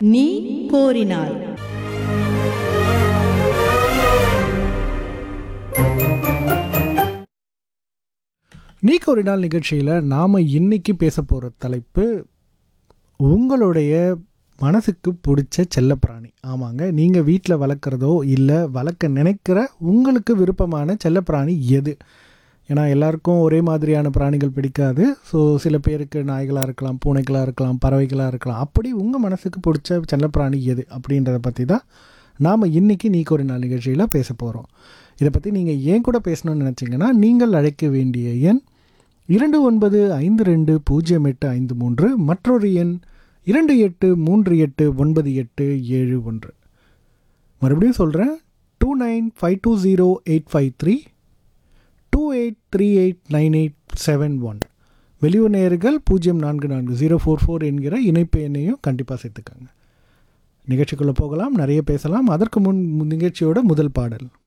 நீ கோரினாய் நீக்கு ஒரு நாள் நிகழ்ச்சியில் நாம் இன்னைக்கு பேச போகிற தலைப்பு உங்களுடைய மனசுக்கு பிடிச்ச செல்லப்பிராணி ஆமாங்க நீங்கள் வீட்டில் வளர்க்குறதோ இல்லை வளர்க்க நினைக்கிற உங்களுக்கு விருப்பமான செல்லப்பிராணி எது ஏன்னா எல்லாருக்கும் ஒரே மாதிரியான பிராணிகள் பிடிக்காது ஸோ சில பேருக்கு நாய்களாக இருக்கலாம் பூனைகளாக இருக்கலாம் பறவைகளாக இருக்கலாம் அப்படி உங்கள் மனசுக்கு பிடிச்ச செல்லப்பிராணி எது அப்படின்றத பற்றி தான் நாம் இன்றைக்கி நீக்கு ஒரு நாள் நிகழ்ச்சியில் பேச போகிறோம் இதை பற்றி நீங்கள் ஏன் கூட பேசணும்னு நினச்சிங்கன்னா நீங்கள் அழைக்க வேண்டிய எண் இரண்டு ஒன்பது ஐந்து ரெண்டு பூஜ்ஜியம் எட்டு ஐந்து மூன்று மற்றொரு எண் இரண்டு எட்டு மூன்று எட்டு ஒன்பது எட்டு ஏழு ஒன்று மறுபடியும் சொல்கிறேன் two nine five two zero eight five three two eight three eight nine eight seven one வெளியூர் நேயர்கள் பூஜ்ஜியம் நான்கு நான்கு ஜீரோ ஃபோர் ஃபோர் என்கிற இணைப்பு எண்ணையும் கண்டிப்பாக சேர்த்துக்கோங்க நிகழ்ச்சிக்குள்ளே போகலாம் நிறைய பேசலாம் அதற்கு முன் நிகழ்ச்சியோட முதல் பாடல்